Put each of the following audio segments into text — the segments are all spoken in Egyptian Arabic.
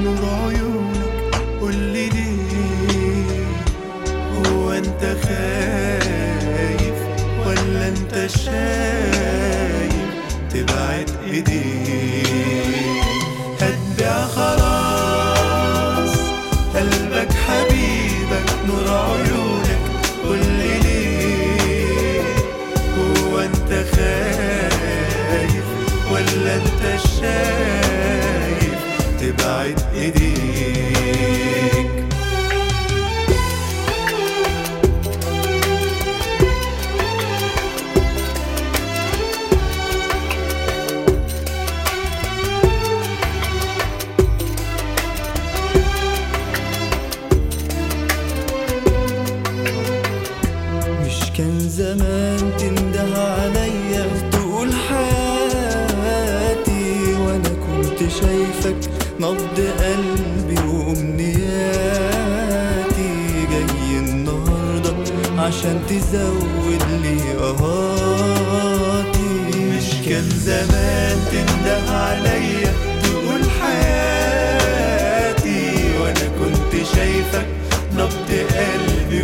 نور عيونك قولي ليه هو انت خايف ولا انت شايف تبعد ايديك هتبيع خلاص قلبك حبيبك نور عيونك قولي ليه هو انت خايف ولا انت شايف تبعد ايديك مش كان زمان تنده عليا تقول حياتي وانا كنت شايفك نبض قلبي وامنياتي جاي النهارده عشان تزود لي قهاتي مش كان زمان تنده عليا تقول حياتي وانا كنت شايفك نبض قلبي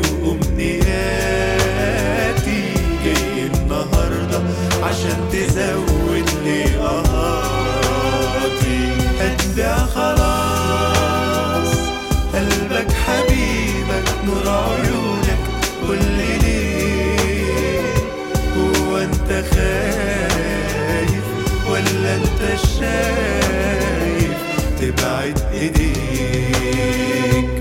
وامنياتي جاي النهارده عشان تزود لي قهاتي هتبيع خلاص قلبك حبيبك نور عيونك قولي ليه هو انت خايف ولا انت شايف تبعد ايديك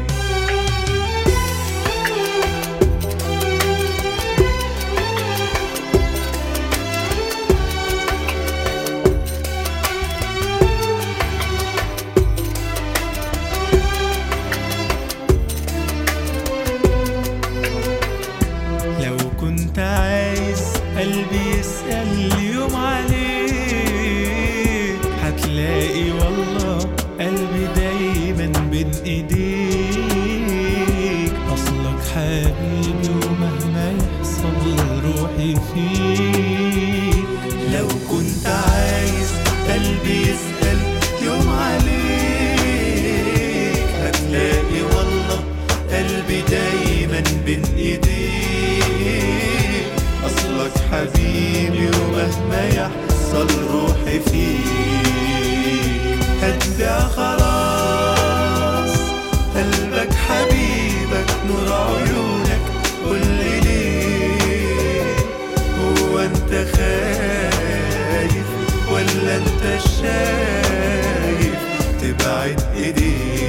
لو كنت عايز قلبي يسأل يوم عليك هتلاقي والله قلبي دايما بين ايديك اصلك حبيبي ومهما يحصل روحي فيك لو كنت عايز قلبي يسأل يوم عليك هتلاقي والله قلبي دايما بين ايديك اصلك حبيبي ومهما يحصل روحي فيك هتبيع خلاص قلبك حبيبك نور عيونك قولي ليه هو انت خايف ولا انت شايف تبعد ايديك